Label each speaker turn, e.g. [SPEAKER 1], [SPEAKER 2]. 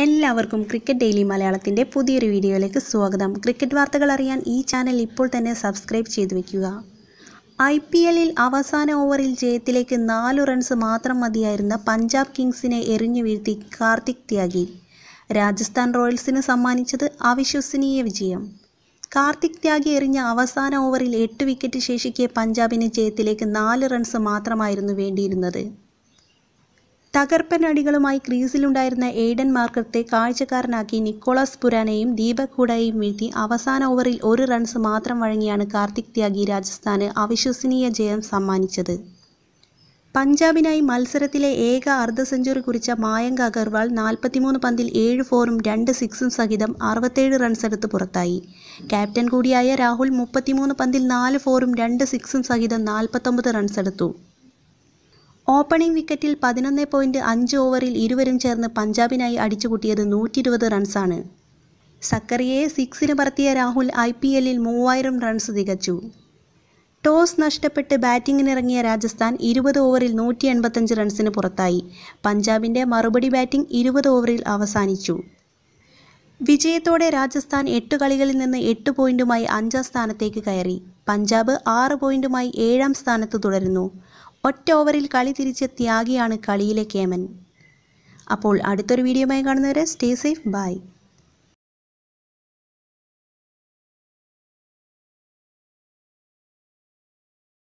[SPEAKER 1] എല്ലാവർക്കും cricket daily മലയാളത്തിൻ്റെ പുതിയൊരു വീഡിയോയിലേക്ക് സ്വാഗതം ക്രിക്കറ്റ് വാർത്തകൾ അറിയാൻ ഈ ചാനൽ ഇപ്പോൾ തന്നെ സബ്സ്ക്രൈബ് ചെയ്തു വെക്കുക ഐ പി എല്ലിൽ അവസാന ഓവറിൽ ജയത്തിലേക്ക് നാലു റൺസ് മാത്രം മതിയായിരുന്ന പഞ്ചാബ് കിങ്സിനെ എറിഞ്ഞു വീഴ്ത്തി കാർത്തിക് ത്യാഗി രാജസ്ഥാൻ റോയൽസിന് സമ്മാനിച്ചത് അവിശ്വസനീയ വിജയം കാർത്തിക് ത്യാഗി എറിഞ്ഞ അവസാന ഓവറിൽ എട്ട് വിക്കറ്റ് ശേഷിക്കെ പഞ്ചാബിന് ജയത്തിലേക്ക് നാല് റൺസ് മാത്രമായിരുന്നു വേണ്ടിയിരുന്നത് തകർപ്പൻ അടികളുമായി ക്രീസിലുണ്ടായിരുന്ന എയ്ഡൻ മാർക്കത്തെ കാഴ്ചക്കാരനാക്കി നിക്കോളാസ് പുരാനെയും ദീപക് ഹുഡയെയും വീഴ്ത്തി അവസാന ഓവറിൽ ഒരു റൺസ് മാത്രം വഴങ്ങിയാണ് കാർത്തിക് ത്യാഗി രാജസ്ഥാന് അവിശ്വസനീയ ജയം സമ്മാനിച്ചത് പഞ്ചാബിനായി മത്സരത്തിലെ ഏക അർദ്ധ സെഞ്ചുറി കുറിച്ച മായങ്ക് അഗർവാൾ നാൽപ്പത്തിമൂന്ന് പന്തിൽ ഏഴ് ഫോറും രണ്ട് സിക്സും സഹിതം അറുപത്തേഴ് റൺസെടുത്ത് പുറത്തായി ക്യാപ്റ്റൻ കൂടിയായ രാഹുൽ മുപ്പത്തിമൂന്ന് പന്തിൽ നാല് ഫോറും രണ്ട് സിക്സും സഹിതം നാൽപ്പത്തൊമ്പത് റൺസെടുത്തു ഓപ്പണിംഗ് വിക്കറ്റിൽ പതിനൊന്ന് പോയിൻറ്റ് അഞ്ച് ഓവറിൽ ഇരുവരും ചേർന്ന് പഞ്ചാബിനായി അടിച്ചുകൂട്ടിയത് നൂറ്റി ഇരുപത് റൺസാണ് സക്കറിയയെ സിക്സിന് പറത്തിയ രാഹുൽ ഐ പി എല്ലിൽ മൂവായിരം റൺസ് തികച്ചു ടോസ് നഷ്ടപ്പെട്ട് ബാറ്റിംഗിനിറങ്ങിയ രാജസ്ഥാൻ ഇരുപത് ഓവറിൽ നൂറ്റി എൺപത്തഞ്ച് റൺസിന് പുറത്തായി പഞ്ചാബിൻ്റെ മറുപടി ബാറ്റിംഗ് ഇരുപത് ഓവറിൽ അവസാനിച്ചു വിജയത്തോടെ രാജസ്ഥാൻ എട്ട് കളികളിൽ നിന്ന് എട്ട് പോയിന്റുമായി അഞ്ചാം സ്ഥാനത്തേക്ക് കയറി പഞ്ചാബ് ആറ് പോയിന്റുമായി ഏഴാം സ്ഥാനത്ത് തുടരുന്നു ഒറ്റ ഓവറിൽ കളി തിരിച്ച ത്യാഗിയാണ് കളിയിലെ കേമൻ അപ്പോൾ അടുത്തൊരു വീഡിയോയുമായി കാണുന്നവരെ സ്റ്റേ സേഫ് ബൈ